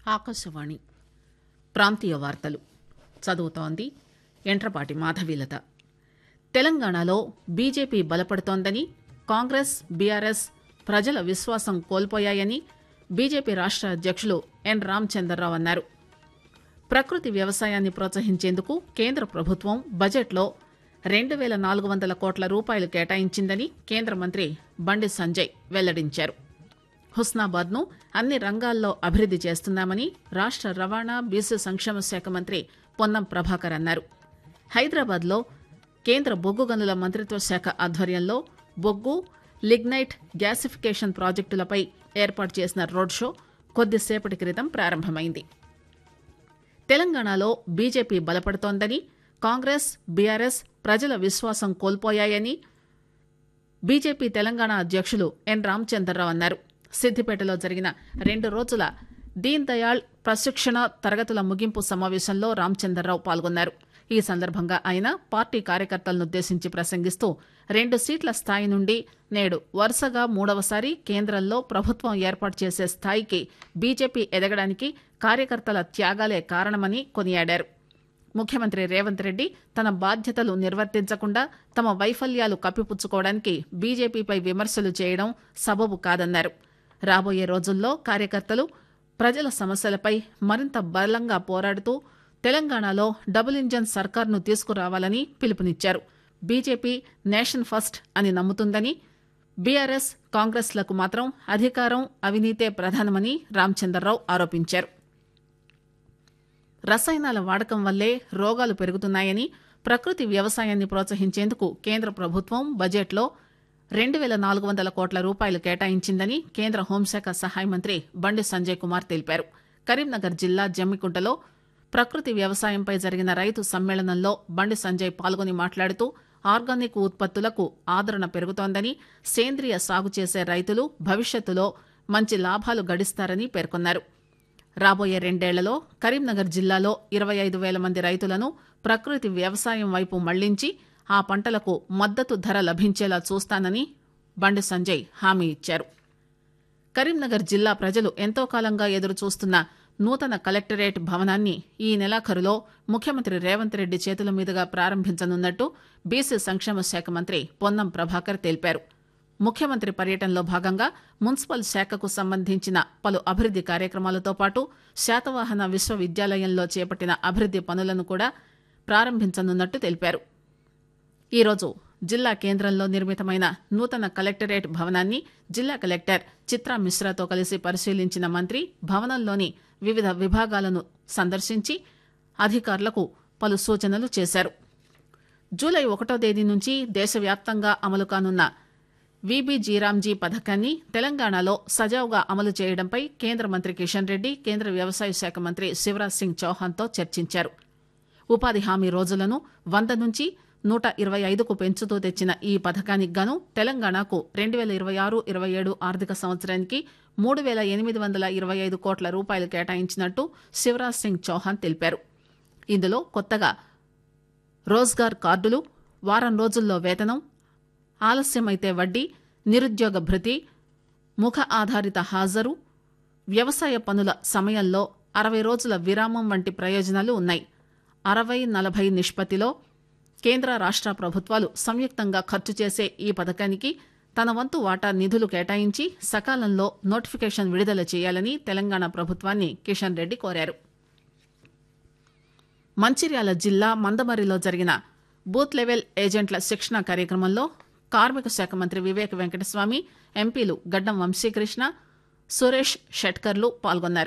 ఆకాశవాణి ప్రాంతీయ వార్తలు చదువుతోంది ఎంట్రపాటి మాధవీలత తెలంగాణలో బీజేపీ బలపడుతోందని కాంగ్రెస్ బీఆర్ఎస్ ప్రజల విశ్వాసం కోల్పోయాయని బీజేపీ రాష్ట అధ్యకులు ఎన్ రామచందర్రావు అన్నారు ప్రకృతి వ్యవసాయాన్ని ప్రోత్సహించేందుకు కేంద్ర ప్రభుత్వం బడ్జెట్లో రెండు పేల నాలుగు వందల కోట్ల రూపాయలు కేటాయించిందని కేంద్ర మంత్రి బండి సంజయ్ వెల్లడించారు హుస్నాబాద్ ను అన్ని రంగాల్లో అభివృద్ది చేస్తున్నామని రాష్ట రవాణా బీసీ సంక్షేమ శాఖ మంత్రి పొన్నం ప్రభాకర్ అన్నారు హైదరాబాద్ లో కేంద్ర బొగ్గు గనుల మంత్రిత్వ శాఖ ఆధ్వర్యంలో బొగ్గు లిగ్నైట్ గ్యాసిఫికేషన్ ప్రాజెక్టులపై ఏర్పాటు చేసిన రోడ్ షో కొద్దిసేపటి క్రితం ప్రారంభమైంది తెలంగాణలో బీజేపీ బలపడుతోందని కాంగ్రెస్ బీఆర్ఎస్ ప్రజల విశ్వాసం కోల్పోయాయని బీజేపీ తెలంగాణ అధ్యకులు ఎన్ రామచంద్రరావు అన్నారు సిద్దిపేటలో జరిగిన రెండు రోజుల దీన్ దయాళ్ ప్రశిక్షణ తరగతుల ముగింపు సమావేశంలో రామచంద్రరావు పాల్గొన్నారు ఈ సందర్భంగా ఆయన పార్టీ కార్యకర్తలనుద్దేశించి ప్రసంగిస్తూ రెండు సీట్ల స్థాయి నుండి నేడు వరుసగా మూడవసారి కేంద్రంలో ప్రభుత్వం ఏర్పాటు చేసే స్థాయికి బీజేపీ ఎదగడానికి కార్యకర్తల త్యాగాలే కారణమని కొనియాడారు ముఖ్యమంత్రి రేవంత్ రెడ్డి తన బాధ్యతలు నిర్వర్తించకుండా తమ వైఫల్యాలు కప్పిపుచ్చుకోవడానికి బీజేపీపై విమర్శలు చేయడం సబబు కాదన్నారు రాబోయే రోజుల్లో కార్యకర్తలు ప్రజల సమస్యలపై మరింత బలంగా పోరాడుతూ తెలంగాణలో డబుల్ ఇంజన్ సర్కార్ను తీసుకురావాలని పిలుపునిచ్చారు బీజేపీ నేషన్ ఫస్ట్ అని నమ్ముతుందని బీఆర్ఎస్ కాంగ్రెస్లకు మాత్రం అధికారం అవినీతే ప్రధానమని రామచంద్రరావు ఆరోపించారు రసాయనాల వాడకం వల్లే రోగాలు పెరుగుతున్నాయని ప్రకృతి వ్యవసాయాన్ని ప్రోత్సహించేందుకు కేంద్ర ప్రభుత్వం బడ్జెట్లో రెండు పేల నాలుగు వందల కోట్ల రూపాయలు కేటాయించిందని కేంద్ర హోంశాఖ సహాయ మంత్రి బండి సంజయ్ కుమార్ తెలిపారు కరీంనగర్ జిల్లా జమ్మికుంటలో ప్రకృతి వ్యవసాయంపై జరిగిన రైతు సమ్మేళనంలో బండి సంజయ్ పాల్గొని మాట్లాడుతూ ఆర్గానిక్ ఉత్పత్తులకు ఆదరణ పెరుగుతోందని సేంద్రియ సాగు చేసే రైతులు భవిష్యత్తులో మంచి లాభాలు గడిస్తారని పేర్కొన్నారు రాబోయే రెండేళ్లలో కరీంనగర్ జిల్లాలో ఇరవై ఐదు వేల మంది రైతులను ప్రకృతి వ్యవసాయం వైపు మళ్లించి ఆ పంటలకు మద్దతు ధర లభించేలా చూస్తానని బండి సంజయ్ హామీ ఇచ్చారు కరీంనగర్ జిల్లా ప్రజలు ఎంతో కాలంగా ఎదురు చూస్తున్న నూతన కలెక్టరేట్ భవనాన్ని ఈ నెలాఖరులో ముఖ్యమంత్రి రేవంత్ రెడ్డి చేతుల మీదుగా ప్రారంభించనున్నట్టు బీసీ సంక్షేమ శాఖ మంత్రి పొన్నం ప్రభాకర్ తెలిపారు ముఖ్యమంత్రి పర్యటనలో భాగంగా మున్సిపల్ శాఖకు సంబంధించిన పలు అభివృద్ది కార్యక్రమాలతో పాటు శాతవాహన విశ్వవిద్యాలయంలో చేపట్టిన అభివృద్ది పనులను కూడా ప్రారంభించనున్నట్టు తెలిపారు ఈరోజు జిల్లా కేంద్రంలో నిర్మితమైన నూతన కలెక్టరేట్ భవనాన్ని జిల్లా కలెక్టర్ చిత్రా మిశ్రాతో కలిసి పరిశీలించిన మంత్రి భవనంలోని వివిధ విభాగాలను సందర్శించి అధికారులకు పలు సూచనలు చేశారు జూలై ఒకటో తేదీ నుంచి దేశవ్యాప్తంగా అమలు కానున్న వీబీజీరామ్జీ పథకాన్ని తెలంగాణలో సజావుగా అమలు చేయడంపై కేంద్ర మంత్రి కిషన్ రెడ్డి కేంద్ర వ్యవసాయ శాఖ మంత్రి శివరాజ్ సింగ్ చౌహాన్తో చర్చించారు ఉపాధి హామీ రోజులను వంద నుంచి నూట ఇరవై ఐదుకు పెంచుతూ తెచ్చిన ఈ పథకానికి గాను తెలంగాణకు రెండు పేల ఇరవై ఆరు ఇరవై ఏడు ఆర్థిక సంవత్సరానికి మూడు పేల ఎనిమిది వందల ఇరవై ఐదు కోట్ల రూపాయలు కేటాయించినట్టు శివరాజ్ సింగ్ చౌహాన్ తెలిపారు ఇందులో కొత్తగా రోజ్గార్ కార్డులు వారం రోజుల్లో వేతనం ఆలస్యమైతే వడ్డీ నిరుద్యోగ భృతి ముఖ ఆధారిత హాజరు వ్యవసాయ పనుల సమయంలో అరవై రోజుల విరామం వంటి ప్రయోజనాలు ఉన్నాయి అరవై నలభై నిష్పత్తిలో కేంద్ర రాష్ట ప్రభుత్వాలు సంయుక్తంగా ఖర్చు చేసే ఈ పథకానికి తన వంతు వాటా నిధులు కేటాయించి సకాలంలో నోటిఫికేషన్ విడుదల చేయాలని తెలంగాణ ప్రభుత్వాన్ని కిషన్ రెడ్డి కోరారు మంచిర్యాల జిల్లా మందమరిలో జరిగిన బూత్ లెవెల్ ఏజెంట్ల శిక్షణ కార్యక్రమంలో కార్మిక శాఖ మంత్రి వివేక్ వెంకటస్వామి ఎంపీలు గడ్డం వంశీకృష్ణ సురేష్ షెట్కర్లు పాల్గొన్నారు